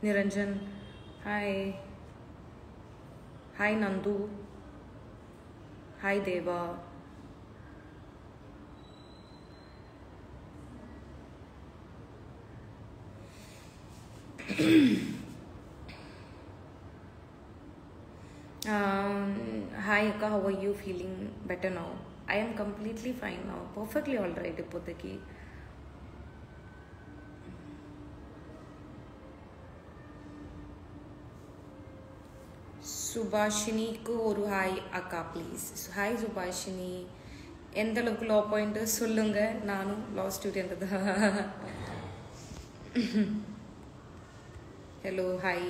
Niranjan. Hi. Hi, Nandu. Hi, Deva. Um, hi, Akka. How are you feeling better now? I am completely fine now. Perfectly all right, இப்போதைக்கு சுபாஷினிக்கு ஒரு hi அக்கா please hi Subhashini எந்த அளவுக்கு low point சொல்லுங்க நானும் law student தான் hello hi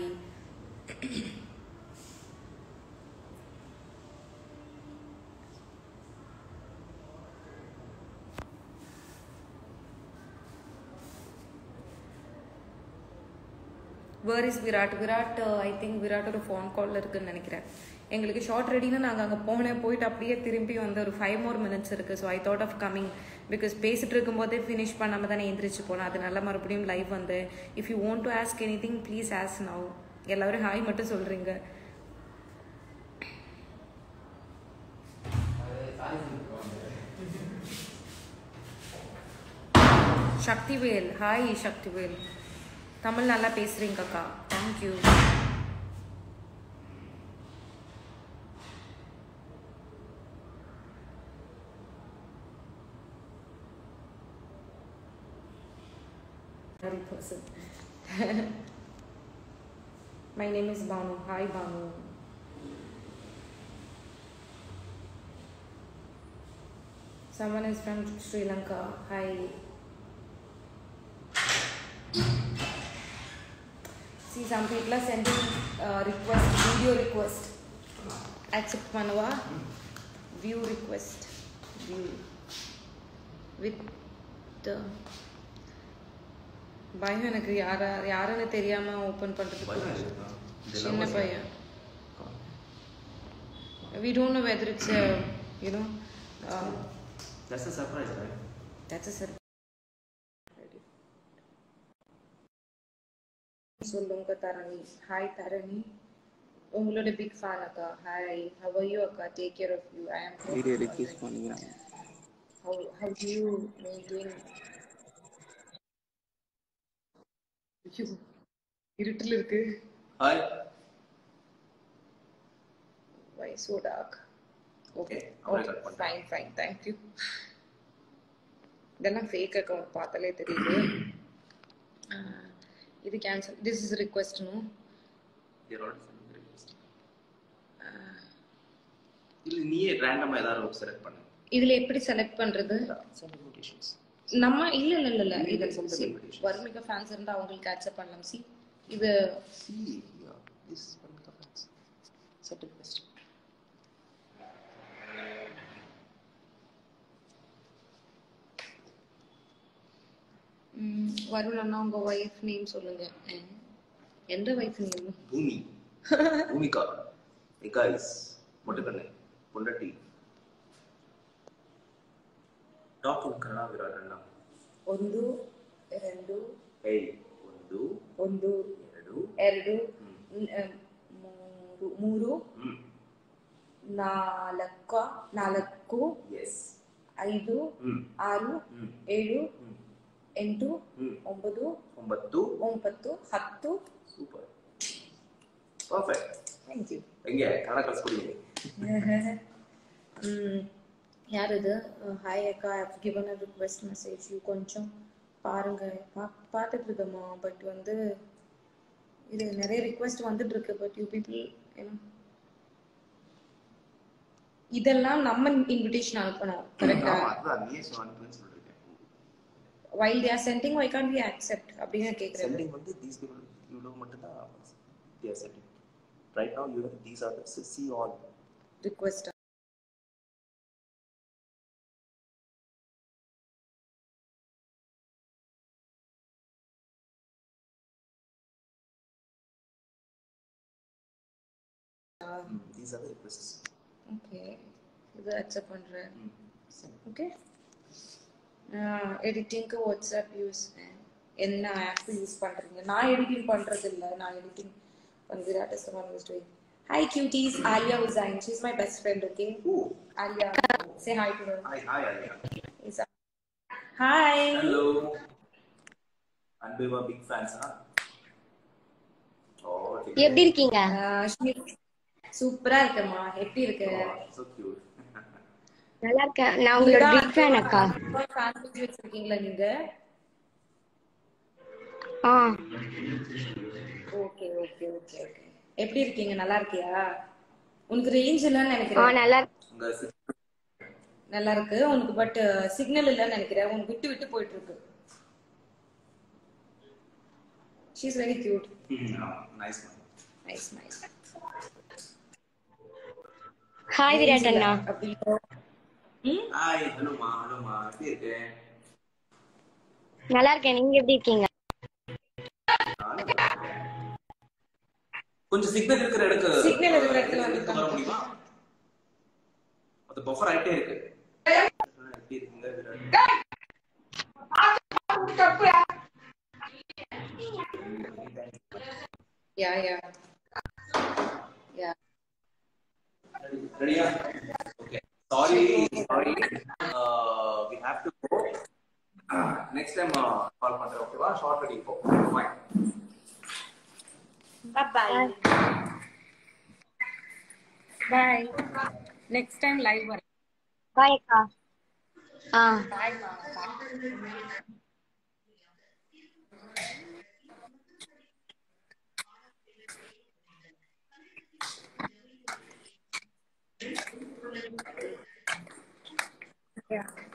where is Virat Virat I think விராட்டோட phone காலில் இருக்குன்னு நினைக்கிறேன் எங்களுக்கு ஷார்ட் ரெடினா நாங்கள் அங்கே போனேன் போயிட்டு அப்படியே திரும்பி வந்து ஒரு ஃபைவ் மோர் மினிட்ஸ் இருக்குது so I thought of coming because பேசிட்டு இருக்கும்போதே ஃபினிஷ் பண்ணாமல் தானே எந்திரிச்சு போனேன் அதனால மறுபடியும் லைவ் வந்து if you want to ask anything please ask now எல்லாரும் ஹாய் மட்டும் சொல்கிறீங்க சக்திவேல் ஹாய் சக்திவேல் தமிழ் நல்லா பேசுறீங்க அக்கா thank you person. My name is Banu. Hi, Banu. Someone is from Sri Lanka. Hi. See, some people are sending uh, request, video request. Accept Manava. View request. View. With the. பயம் எனக்கு யாரா யாருன்னு தெரியாம open பண்றதுக்கு சின்ன பையன் we don't know whether it's a you know um, That's a surprise, right? that's a surprise சொல்லுங்க தரணி hi Dharani உங்களோட பிக் ஃபேன் அக்கா ஹாய் ஹவ் ஆர் யூ அக்கா take care of you I am video request பண்ணிக்கிறாங்க how how do you maintain ஐயோ, இருட்டுல இருக்கு Hi. why so dark Okay, okay அப்படியே cut பண்ணிட்டேன். fine fine thank you இதெல்லாம் ஃபேக் அக்கௌண்ட் பார்த்தாலே தெரியுது ஆஹ், இது cancel this is request no You're already sending the request. இல்ல நீயே ரேண்டமா ஏதாவது செலக்ட் பண்ணு இதுல எப்படி செலக்ட் பண்றது Send invitations. நம்ம இல்ல இல்ல இல்ல இல்ல You இது can send the see, invitations. வறுமிக ஃபேன்ஸ் இருந்தா அவங்களுக்கு அக்செப்ட் பண்ணலாம் சி இது See here, this is one of the friends. Send a request. ம், வருண் அண்ணா உங்க ஒய்ஃப் நேம் சொல்லுங்க அஹ், எந்த wife name Bhumi Bhumika guys ಮೊಟ್ಟಕಣ್ಣೆ ಪುಂಡಟಿ ಟಾಕ್ ಇನ್ ಕನ್ನಡ ವಿರಾಟಣ್ಣ ಒಂದು ಎರಡು ಏಯ್ ಒಂದು ಒಂದು ಎರಡು ಎರಡು ಹ್ಮ್. ನ್- ಅಹ್, ಮೂರು ಮೂರು ಹ್ಮ್ ನಾಲ್ಕ ನಾಲ್ಕು ಎಸ್ ಐದು ಹ್ಮ್ ಆರು ಹ್ಮ್ ಏಳು ಹ್ಮ್ ಎಂಟು ಹ್ಮ್ ಒಂಬತ್ತು ಒಂಬತ್ತು ಒಂಬತ್ತು ಹತ್ತು ಸೂಪರ್ ಪರ್ಫೆಕ್ಟ್ ಥ್ಯಾಂಕ್ ಯು ಹೆಂಗೆ ಕನ್ನಡ ಕಲ್ಸ್ಕೊಡಿ யார் இது ஹாய் அக்கா I've given a request message you கொஞ்சம் பாருங்க பா பார்த்துட்டு இருக்கேம்மா பட் வந்து இது நிறைய ரிக்வெஸ்ட் வந்துட்டு இருக்கு பட் யூ பீப்புள் ஏன்னா இதெல்லாம் நம்ம இன்விடேஷன் அனுப்பணும் கரெக்டா ஆமா அதுதான் நீயே சொன்ன அனுப்புன்னு சொல்லிருக்கேன் while they are sending why can't we accept அப்படின்னு கேட்குறேன் சென்டிங் வந்து தீஸ் பீப்புள் இவ்வளவு மட்டும் தான் they are sending right now you these are the see all request these are the requests okay இது அக்செப்ட் பண்ணுறேன் ம் ஓகே எடிட்டிங்க்கு வாட்ஸ்அப் யூஸ் என்ன ஆப் யூஸ் பண்றீங்க நான் எடிட்டிங் பண்றது இல்ல நான் editing when Virat is the one who's doing. Hi cuties, Alia Hussain. She's my best friend, okay? Ooh. Alia, say hi to her. Hi, hi, Alia. Isa. Hi. Hello. Unbelievable big fans, huh? Oh, okay. எப்படி இருக்கீங்க சூப்பரா இருக்கேம்மா எப்படி இருக்கு Oh, so cute. நல்லா இருக்கேன் நான் உங்களோட பிக் ஃபேன் அக்கா ஃபேன் பேஜ் வச்சிருக்கீங்களா நீங்க ஆ ஓகே ஓகே ஓகே ஓகே எப்படி இருக்கீங்க நல்லா இருக்கியா உனக்கு ரேஞ்ச் இல்லைன்னு ஆ நினைக்கிறேன் நல்லா இருக்கு. உங்க sister- நல்லா இருக்கு உனக்கு பட் சிக்னல் இல்லைன்னு நினைக்கிறேன் உனக்கு விட்டு விட்டு போயிட்டு இருக்கு she's very cute Hmm, ah, nice man. Nice nice hi Virat அண்ணா ம் Hi, hello மா, hello மா. எப்படி இருக்க? நல்லா இருக்கேன் நீங்க எப்படி இருக்கீங்க நானும் நல்லா இருக்கேன். கொஞ்சம் சிக்னல் இருக்கிற இடத்துல Signal இருக்கிற இடத்துல வந்து வர முடியுமா அது பஃபர் ஆயிட்டே இருக்கு எப்படி இருக்கீங்க விராட்? யா யா யா ரெடியா okay sorry sorry we have to go next time call பண்றேன் ஓகேவா ஷார்ட் ரெடி இப்போ fine bye bye next time live வரேன் பாய் அக்கா ஆ பாய் மா Yeah.